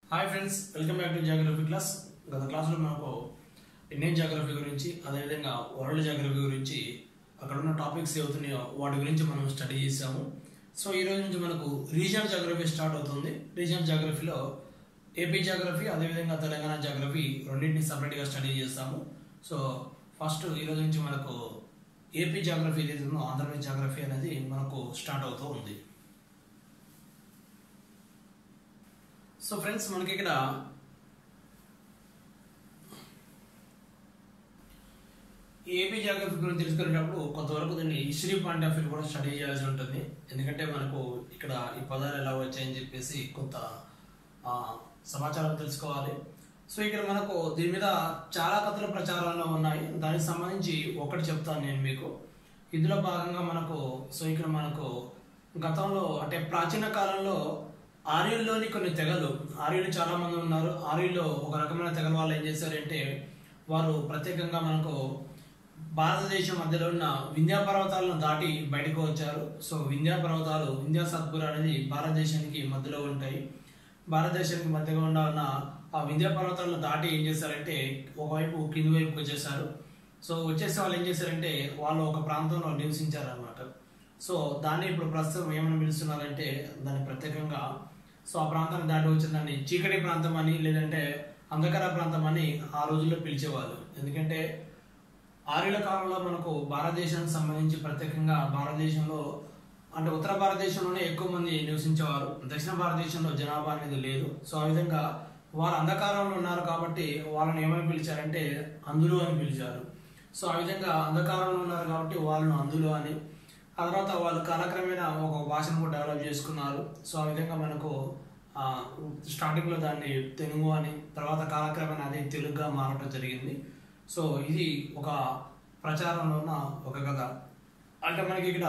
hi friends welcome back to geography class గత క్లాస్లో మనకు ఇండియన్ జాగ్రఫీ గురించి అదేవిధంగా వరల్డ్ జాగ్రఫీ గురించి అక్కడ ఉన్న టాపిక్స్ ఏవుతున్నాయో వాటి గురించి మనం స్టడీ చేసాము సో ఈ రోజు నుంచి మనకు రీజనల్ జాగ్రఫీ స్టార్ట్ అవుతుంది రీజనల్ జాగ్రఫీలో ఏపీ జాగ్రఫీ అదేవిధంగా తెలంగాణ జాగ్రఫీ రెండింటిని సపరేట్గా స్టడీ చేస్తాము సో ఫస్ట్ ఈ రోజు నుంచి మనకు ఏపీ జాగ్రఫీ ఏదైతే ఉందో ఆంధ్రప్రదేశ్ జాగ్రఫీ అనేది మనకు స్టార్ట్ అవుతూ ఉంది సో ఫ్రెండ్స్ మనకి ఇక్కడ ఏపీ జాగ్రఫీ గురించి తెలుసుకునేటప్పుడు కొంతవరకు దీన్ని హిస్టరీ పాయింట్ ఆఫ్ వ్యూ కూడా స్టడీ చేయాల్సి ఉంటుంది ఎందుకంటే మనకు ఇక్కడ ఈ పదాలు ఎలా వచ్చాయని చెప్పేసి కొంత ఆ, సమాచారం తెలుసుకోవాలి సో ఇక్కడ మనకు దీని మీద చాలా కథల ప్రచారాలు ఉన్నాయి దానికి సంబంధించి ఒకటి చెప్తాను నేను మీకు ఇందులో భాగంగా మనకు సో ఇక్కడ మనకు గతంలో అంటే ప్రాచీన కాలంలో ఆర్యుల్లోని కొన్ని తెగలు ఆర్యులు చాలా మంది ఉన్నారు ఆర్యుల్లో ఒక రకమైన తెగల వాళ్ళు ఏం చేశారంటే వారు ప్రత్యేకంగా మనకు భారతదేశం మధ్యలో ఉన్న వింధ్యా పర్వతాలను దాటి బయటకు వచ్చారు సో వింధ్యా పర్వతాలు వింధ్యా సత్పుర అనేది భారతదేశానికి మధ్యలో ఉంటాయి భారతదేశానికి మధ్యగా ఉన్న ఉన్న ఆ వింధ్యా పర్వతాలను దాటి ఏం చేశారంటే ఒకవైపు కింది వైపుకి వచ్చేసారు సో వచ్చేసి వాళ్ళు ఏం చేశారంటే వాళ్ళు ఒక ప్రాంతంలో నివసించారు అనమాట సో దాన్ని ఇప్పుడు ప్రస్తుతం ఏమని పిలుస్తున్నారంటే దాన్ని ప్రత్యేకంగా సో ఆ ప్రాంతాన్ని దాటి వచ్చిన దాన్ని చీకటి ప్రాంతం అని లేదంటే అంధకార ప్రాంతం అని ఆ రోజుల్లో పిలిచేవాళ్ళు ఎందుకంటే ఆర్యుల కాలంలో మనకు భారతదేశానికి సంబంధించి ప్రత్యేకంగా భారతదేశంలో అంటే ఉత్తర భారతదేశంలోనే ఎక్కువ మంది నివసించేవారు దక్షిణ భారతదేశంలో జనాభా అనేది లేదు సో ఆ విధంగా వారు అంధకారంలో ఉన్నారు కాబట్టి వాళ్ళని ఏమని పిలిచారంటే అందులు అని పిలిచారు సో ఆ విధంగా అంధకారంలో ఉన్నారు కాబట్టి వాళ్ళను అందులు అని ఆ తర్వాత వాళ్ళు కాలక్రమేణా ఒక భాషను కూడా డెవలప్ చేసుకున్నారు సో ఆ విధంగా మనకు ఆ, స్టార్టింగ్లో దాన్ని తెలుగు అని తర్వాత కాలక్రమేణా అది తెలుగుగా మారటం జరిగింది సో ఇది ఒక ప్రచారంలో ఉన్న ఒక కథ అంటే మనకి ఇక్కడ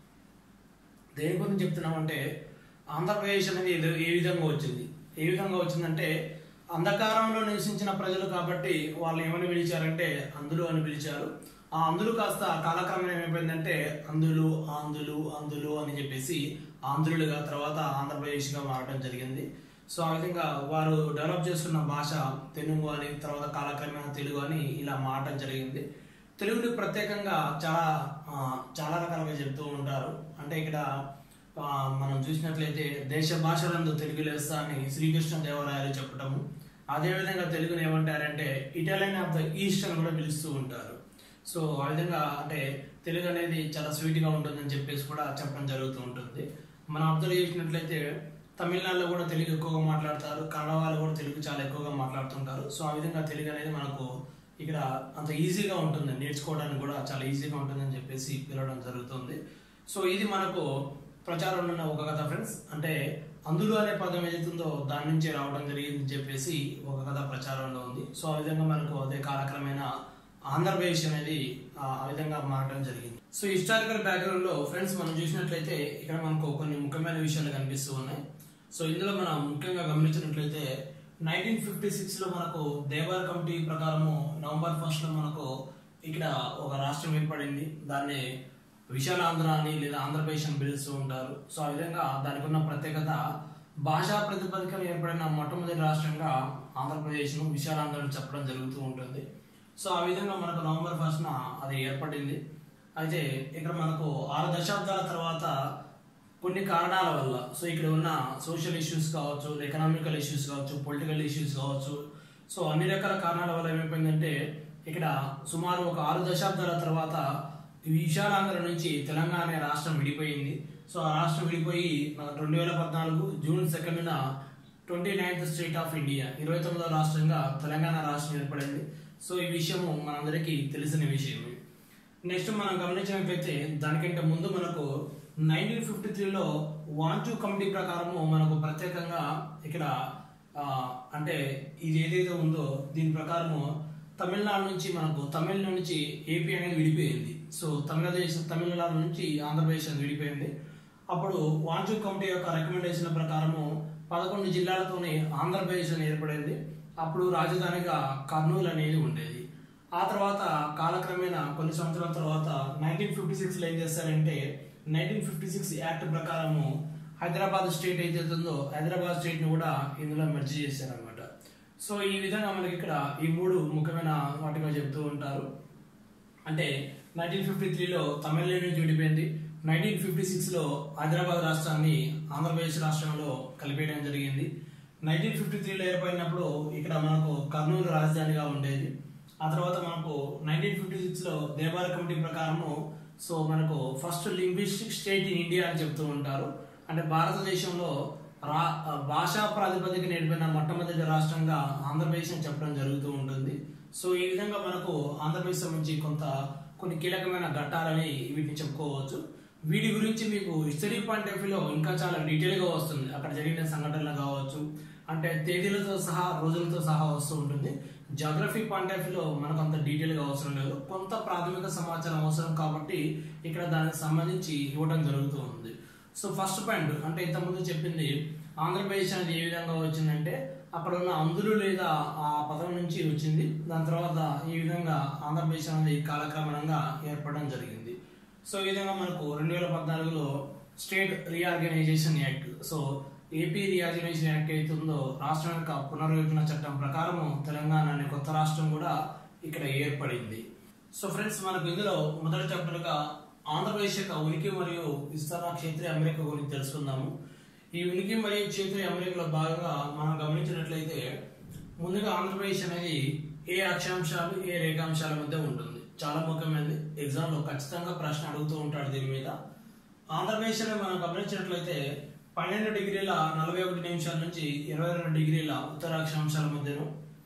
దేని గురించి చెప్తున్నామంటే ఆంధ్రప్రదేశ్ అనేది ఏదో- ఏ విధంగా వచ్చింది ఏ విధంగా వచ్చిందంటే అంధకారంలో నివసించిన ప్రజలు కాబట్టి వాళ్ళు ఏమని పిలిచారంటే అందులు అని పిలిచారు ఆ అందులు కాస్త కాలక్రమేణా ఏమైపోయిందంటే అందులు ఆంధ్రులు అందులు అని చెప్పేసి ఆంధ్రులుగా తర్వాత ఆంధ్రప్రదేశ్గా మారడం జరిగింది సో ఆ విధంగా వారు డెవలప్ చేసుకున్న భాష తెలుగు అని తర్వాత కాలక్రమేణా తెలుగు అని ఇలా మారడం జరిగింది తెలుగుని ప్రత్యేకంగా చాలా ఆ, చాలా రకాలుగా చెప్తూ ఉంటారు అంటే ఇక్కడ ఆ, మనం చూసినట్లయితే దేశ భాషలందు తెలుగు లెస్స అని శ్రీకృష్ణ దేవరాయలు చెప్పడము అదేవిధంగా తెలుగుని ఏమంటారంటే ఇటాలియన్ ఆఫ్ ద ఈస్ట్ అని కూడా పిలుస్తూ ఉంటారు సో ఆ విధంగా అంటే తెలుగు అనేది చాలా స్వీట్గా ఉంటుందని చెప్పేసి కూడా చెప్పడం జరుగుతూ ఉంటుంది మనం అబ్జర్వ్ చేసినట్లయితే తమిళనాడులో కూడా తెలుగు ఎక్కువగా మాట్లాడతారు కన్నడ వాళ్ళు కూడా తెలుగు చాలా ఎక్కువగా మాట్లాడుతుంటారు సో ఆ విధంగా తెలుగు అనేది మనకు ఇక్కడ అంత ఈజీగా ఉంటుంది నేర్చుకోవడానికి కూడా చాలా ఈజీగా ఉంటుందని చెప్పేసి పిలవడం జరుగుతుంది సో ఇది మనకు ప్రచారంలో ఉన్న ఒక కథ ఫ్రెండ్స్ అంటే అందులో అనే పదం ఏదైతుందో దాని నుంచి రావడం జరిగిందని చెప్పేసి ఒక కథ ప్రచారంలో ఉంది సో ఆ విధంగా మనకు అదే కాలక్రమేణా ఆంధ్రప్రదేశ్ అనేది ఆ ఆ విధంగా మారడం జరిగింది సో హిస్టారికల్ బ్యాక్గ్రౌండ్ లో ఫ్రెండ్స్ మనం చూసినట్లయితే ఇక్కడ మనకు కొన్ని ముఖ్యమైన విషయాలు కనిపిస్తూ ఉన్నాయి సో ఇందులో మనం ముఖ్యంగా గమనించినట్లయితే నైన్టీన్ ఫిఫ్టీ సిక్స్ లో మనకు దేవర్ కమిటీ ప్రకారము నవంబర్ ఫస్ట్ లో మనకు ఇక్కడ ఒక రాష్ట్రం ఏర్పడింది దాన్ని విశాలాంధ్ర అని లేదా ఆంధ్రప్రదేశ్ అని పిలుస్తూ ఉంటారు సో ఆ విధంగా దానికి ఉన్న ప్రత్యేకత భాషా ప్రతిపదికన ఏర్పడిన మొట్టమొదటి రాష్ట్రంగా ఆంధ్రప్రదేశ్ను విశాలాంధ్రను చెప్పడం జరుగుతూ ఉంటుంది సో ఆ విధంగా మనకు నవంబర్ ఫస్ట్న అది ఏర్పడింది అయితే ఇక్కడ మనకు ఆరు దశాబ్దాల తర్వాత కొన్ని కారణాల వల్ల సో ఇక్కడ ఉన్న సోషల్ ఇష్యూస్ కావచ్చు ఎకనామికల్ ఇష్యూస్ కావచ్చు పొలిటికల్ ఇష్యూస్ కావచ్చు సో అన్ని రకాల కారణాల వల్ల ఏమైపోయిందంటే ఇక్కడ సుమారు ఒక ఆరు దశాబ్దాల తర్వాత ఈ విశాలాంధ్ర నుంచి తెలంగాణ అనే రాష్ట్రం విడిపోయింది సో ఆ రాష్ట్రం విడిపోయి రెండు వేల పద్నాలుగు జూన్ సెకండ్న twenty ninth state of India ఇరవై తొమ్మిదవ రాష్ట్రంగా తెలంగాణ రాష్ట్రం ఏర్పడింది సో ఈ విషయము మనందరికీ తెలిసిన విషయమే నెక్స్ట్ మనం గమనించినట్లయితే దానికంటే ముందు మనకు నైన్టీన్ ఫిఫ్టీ త్రీలో వాంచు కమిటీ ప్రకారము మనకు ప్రత్యేకంగా ఇక్కడ ఆ, అంటే ఇది ఏదైతే ఉందో దీని ప్రకారము తమిళనాడు నుంచి మనకు తమిళ నుంచి ఏపీ అనేది విడిపోయింది సో తమిళదేశ్ తమిళనాడు నుంచి ఆంధ్రప్రదేశ్ అనేది విడిపోయింది అప్పుడు వాంచు కమిటీ యొక్క రికమెండేషన్ ప్రకారము పదకొండు జిల్లాలతోనే ఆంధ్రప్రదేశ్ అని ఏర్పడింది అప్పుడు రాజధానిగా కర్నూలు అనేది ఉండేది ఆ తర్వాత కాలక్రమేణా కొన్ని సంవత్సరాల తర్వాత నైన్టీన్ ఫిఫ్టీ సిక్స్లో ఏం చేస్తారంటే నైన్టీన్ ఫిఫ్టీ సిక్స్ యాక్ట్ ప్రకారము హైదరాబాద్ స్టేట్ అయితే ఉందో హైదరాబాద్ స్టేట్ ని కూడా ఇందులో మెర్జ్ చేశారనమాట సో ఈ విధంగా మనకి ఇక్కడ ఈ మూడు ముఖ్యమైన వాటిగా చెప్తూ ఉంటారు అంటే నైన్టీన్ ఫిఫ్టీ త్రీలో తమిళనాడు నుంచి విడిపోయింది నైన్టీన్ ఫిఫ్టీ సిక్స్లో హైదరాబాద్ రాష్ట్రాన్ని ఆంధ్రప్రదేశ్ రాష్ట్రంలో కలిపేయడం జరిగింది నైన్టీన్ ఫిఫ్టీ త్రీలో ఏర్పడినప్పుడు ఇక్కడ మనకు కర్నూలు రాజధానిగా ఉండేది ఆ తర్వాత మనకు నైన్టీన్ ఫిఫ్టీ సిక్స్లో దేవాల కమిటీ ప్రకారము సో మనకు first linguistic state in India అని చెప్తూ ఉంటారు అంటే భారతదేశంలో రా భాషా ప్రాతిపదిక నేర్పిన మొట్టమొదటి రాష్ట్రంగా ఆంధ్రప్రదేశ్ అని చెప్పడం జరుగుతూ ఉంటుంది సో ఈ విధంగా మనకు ఆంధ్రప్రదేశ్ సంబంధించి కొంత కొన్ని కీలకమైన ఘట్టాలని వీటిని చెప్పుకోవచ్చు వీటి గురించి మీకు హిస్టరీ పాయింట్ ఆఫ్ వ్యూలో ఇంకా చాలా డీటెయిల్గా వస్తుంది అక్కడ జరిగిన సంఘటనలు కావచ్చు అంటే తేదీలతో సహా రోజులతో సహా వస్తూ ఉంటుంది జాగ్రఫీ పాయింట్ ఆఫ్ వ్యూలో మనకు అంత డీటెయిల్గా అవసరం లేదు కొంత ప్రాథమిక సమాచారం అవసరం కాబట్టి ఇక్కడ దానికి సంబంధించి ఇవ్వడం జరుగుతూ ఉంది సో ఫస్ట్ పాయింట్ అంటే ఇంతకుముందు చెప్పింది ఆంధ్రప్రదేశ్ అనేది ఏ విధంగా వచ్చిందంటే అక్కడ ఉన్న అందులు లేదా ఆ పదం నుంచి వచ్చింది దాని తర్వాత ఈ విధంగా ఆంధ్రప్రదేశ్ అనేది కాలక్రమంగా ఏర్పడడం జరిగింది సో ఈ విధంగా మనకు రెండు వేల పద్నాలుగులో state reorganisation act so AP reorganisation act అయితే ఉందో రాష్ట్రం యొక్క పునర్విభజన చట్టం ప్రకారము తెలంగాణ అనే కొత్త రాష్ట్రం కూడా ఇక్కడ ఏర్పడింది సో ఫ్రెండ్స్ మనకు ఇందులో మొదటి చాప్టర్గా ఆంధ్రప్రదేశ్ యొక్క ఉనికి మరియు విస్తరణ క్షేత్రీయ అమెరికా గురించి తెలుసుకుందాము ఈ ఉనికి మరియు క్షేత్రీయ అమెరికాలో భాగంగా మనం గమనించినట్లయితే ముందుగా ఆంధ్రప్రదేశ్ అనేది ఏ అక్షాంశాలు ఏ రేఖాంశాల మధ్య ఉంటుంది చాలా ముఖ్యమైనది ఎగ్జామ్ లో ఖచ్చితంగా ప్రశ్న అడుగుతూ ఉంటాడు దీని మీద ఆంధ్రప్రదేశ్ అనేది మనం గమనించినట్లయితే పన్నెండు డిగ్రీల నలభై ఒకటి నిమిషాల నుంచి ఇరవై రెండు డిగ్రీల ఉత్తర అక్షాంశాల మధ్యను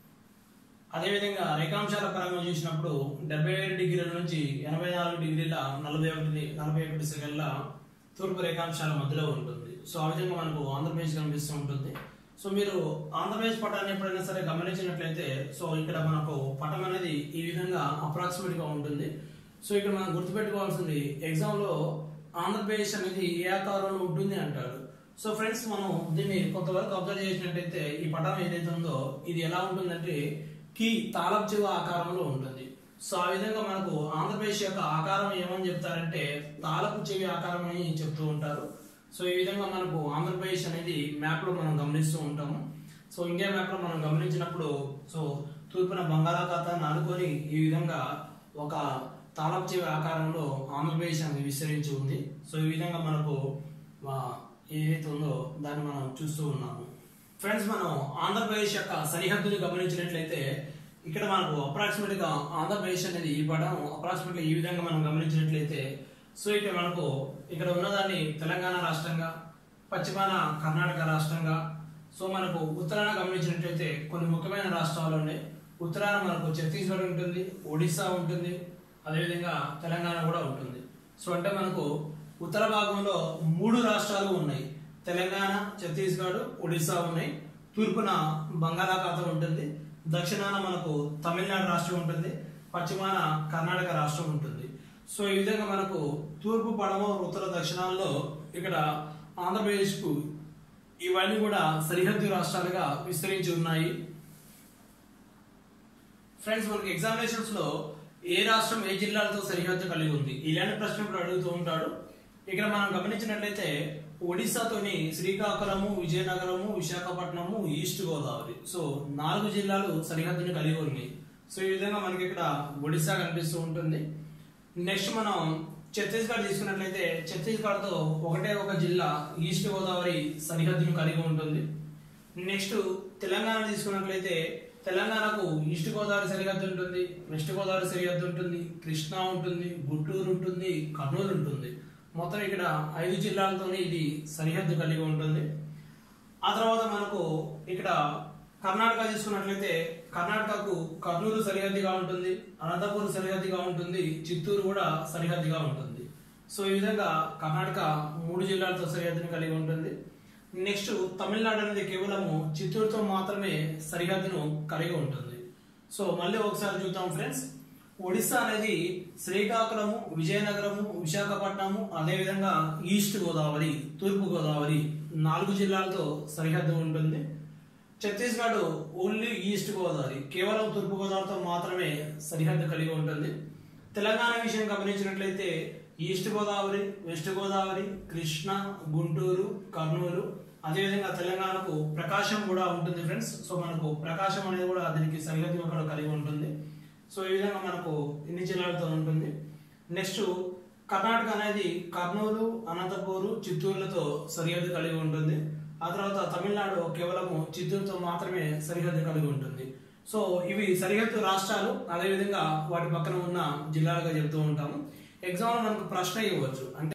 అదేవిధంగా రేఖాంశాల పరంగా చూసినప్పుడు డెబ్బై ఏడు డిగ్రీల నుంచి ఎనభై నాలుగు డిగ్రీల నలభై ఒకటి నలభై ఒకటి సెకండ్ల తూర్పు రేఖాంశాల మధ్యలో ఉంటుంది సో ఆ విధంగా మనకు ఆంధ్రప్రదేశ్ కనిపిస్తూ ఉంటుంది సో మీరు ఆంధ్రప్రదేశ్ పటాన్ని ఎప్పుడైనా సరే గమనించినట్లయితే సో ఇక్కడ మనకు పటం అనేది ఈ విధంగా అప్రాక్సిమేట్ గా ఉంటుంది సో ఇక్కడ మనం గుర్తుపెట్టుకోవాల్సింది ఎగ్జామ్ లో ఆంధ్రప్రదేశ్ అనేది ఏ ఆకారంలో ఉంటుంది అంటాడు సో ఫ్రెండ్స్ మనం దీన్ని కొంతవరకు అబ్జర్వ్ చేసినట్టయితే ఈ పటం ఏదైతే ఉందో ఇది ఎలా ఉంటుందంటే కి తాళపు చెవు ఆకారంలో ఉంటుంది సో ఆ విధంగా మనకు ఆంధ్రప్రదేశ్ యొక్క ఆకారం ఏమని చెప్తారంటే తాళపు చెవి ఆకారం అని చెప్తూ ఉంటారు సో ఈ విధంగా మనకు ఆంధ్రప్రదేశ్ అనేది మ్యాప్ లో మనం గమనిస్తూ ఉంటాము సో ఇండియా మ్యాప్ లో మనం గమనించినప్పుడు సో తూర్పున బంగాళాఖాతాన్ని ఆనుకొని ఈ విధంగా ఒక తాళపు చెవి ఆకారంలో ఆంధ్రప్రదేశ్ అనేది విస్తరించి ఉంది సో ఈ విధంగా మనకు ఆ, ఏదైతే ఉందో దాన్ని మనం చూస్తూ ఉన్నాము ఫ్రెండ్స్ మనం ఆంధ్రప్రదేశ్ యొక్క సరిహద్దుని గమనించినట్లయితే ఇక్కడ మనకు అప్రాక్సిమేట్ గా ఆంధ్రప్రదేశ్ అనేది ఈ పటం అప్రాక్సిమేట్లీ ఈ విధంగా మనం గమనించినట్లయితే సో ఇక్కడ మనకు ఇక్కడ ఉన్నదాన్ని తెలంగాణ రాష్ట్రంగా పశ్చిమాన కర్ణాటక రాష్ట్రంగా సో మనకు ఉత్తరాన గమనించినట్లయితే కొన్ని ముఖ్యమైన రాష్ట్రాలు ఉన్నాయి ఉత్తరాన మనకు ఛత్తీస్గఢ్ ఉంటుంది ఒడిశా ఉంటుంది అదేవిధంగా తెలంగాణ కూడా ఉంటుంది సో అంటే మనకు ఉత్తర భాగంలో మూడు రాష్ట్రాలు ఉన్నాయి తెలంగాణ ఛత్తీస్గఢ్ ఒడిశా ఉన్నాయి తూర్పున బంగాళాఖాతం ఉంటుంది దక్షిణాన మనకు తమిళనాడు రాష్ట్రం ఉంటుంది పశ్చిమాన కర్ణాటక రాష్ట్రం ఉంటుంది సో ఈ విధంగా మనకు తూర్పు పడమ ఉత్తర దక్షిణాల్లో ఇక్కడ ఆంధ్రప్రదేశ్కు ఇవన్నీ కూడా సరిహద్దు రాష్ట్రాలుగా విస్తరించి ఉన్నాయి ఫ్రెండ్స్ మనకి ఎగ్జామినేషన్స్ లో ఏ రాష్ట్రం ఏ జిల్లాలతో సరిహద్దు కలిగి ఉంది ఇలాంటి ప్రశ్న ఇప్పుడు అడుగుతూ ఉంటాడు ఇక్కడ మనం గమనించినట్లయితే ఒడిశాతోని శ్రీకాకుళము విజయనగరము విశాఖపట్నము ఈస్ట్ గోదావరి సో నాలుగు జిల్లాలు సరిహద్దుని కలిగి ఉన్నాయి సో ఈ విధంగా మనకి ఇక్కడ ఒడిశా కనిపిస్తూ ఉంటుంది నెక్స్ట్ మనం ఛత్తీస్గఢ్ తీసుకున్నట్లయితే ఛత్తీస్గఢ్ తో ఒకటే ఒక జిల్లా ఈస్ట్ గోదావరి సరిహద్దును కలిగి ఉంటుంది నెక్స్ట్ తెలంగాణ తీసుకున్నట్లయితే తెలంగాణకు ఈస్ట్ గోదావరి సరిహద్దు ఉంటుంది వెస్ట్ గోదావరి సరిహద్దు ఉంటుంది కృష్ణా ఉంటుంది గుంటూరు ఉంటుంది కర్నూలు ఉంటుంది మొత్తం ఇక్కడ ఐదు జిల్లాలతోనే ఇది సరిహద్దు కలిగి ఉంటుంది ఆ తర్వాత మనకు ఇక్కడ కర్ణాటక తీసుకున్నట్లయితే కర్ణాటకకు కర్నూలు సరిహద్దుగా ఉంటుంది అనంతపూర్ సరిహద్దుగా ఉంటుంది చిత్తూరు కూడా సరిహద్దుగా ఉంటుంది సో ఈ విధంగా కర్ణాటక మూడు జిల్లాలతో సరిహద్దుని కలిగి ఉంటుంది నెక్స్ట్ తమిళనాడు అనేది కేవలము చిత్తూరుతో మాత్రమే సరిహద్దును కలిగి ఉంటుంది సో మళ్ళీ ఒకసారి చూద్దాం ఫ్రెండ్స్ ఒడిస్సా అనేది శ్రీకాకుళము విజయనగరము విశాఖపట్నము అదేవిధంగా ఈస్ట్ గోదావరి తూర్పు గోదావరి నాలుగు జిల్లాలతో సరిహద్దు ఉంటుంది ఛత్తీస్గఢ్ ఓన్లీ ఈస్ట్ గోదావరి కేవలం తూర్పు గోదావరితో మాత్రమే సరిహద్దు కలిగి ఉంటుంది తెలంగాణ విషయం గమనించినట్లయితే ఈస్ట్ గోదావరి వెస్ట్ గోదావరి కృష్ణా గుంటూరు కర్నూలు అదేవిధంగా తెలంగాణకు ప్రకాశం కూడా ఉంటుంది ఫ్రెండ్స్ సో మనకు ప్రకాశం అనేది కూడా దీనికి సరిహద్దు కూడా కలిగి ఉంటుంది సో ఈ విధంగా మనకు ఇన్ని జిల్లాలతో ఉంటుంది నెక్స్ట్ కర్ణాటక అనేది కర్నూలు అనంతపూరు చిత్తూరులతో సరిహద్దు కలిగి ఉంటుంది ఆ తర్వాత తమిళనాడు కేవలము చిత్తూరుతో మాత్రమే సరిహద్దు కలిగి ఉంటుంది సో ఇవి సరిహద్దు రాష్ట్రాలు అదేవిధంగా వాటి పక్కన ఉన్న జిల్లాలుగా చెప్తూ ఉంటాము ఎగ్జామ్ మనకు ప్రశ్న ఇవ్వచ్చు అంటే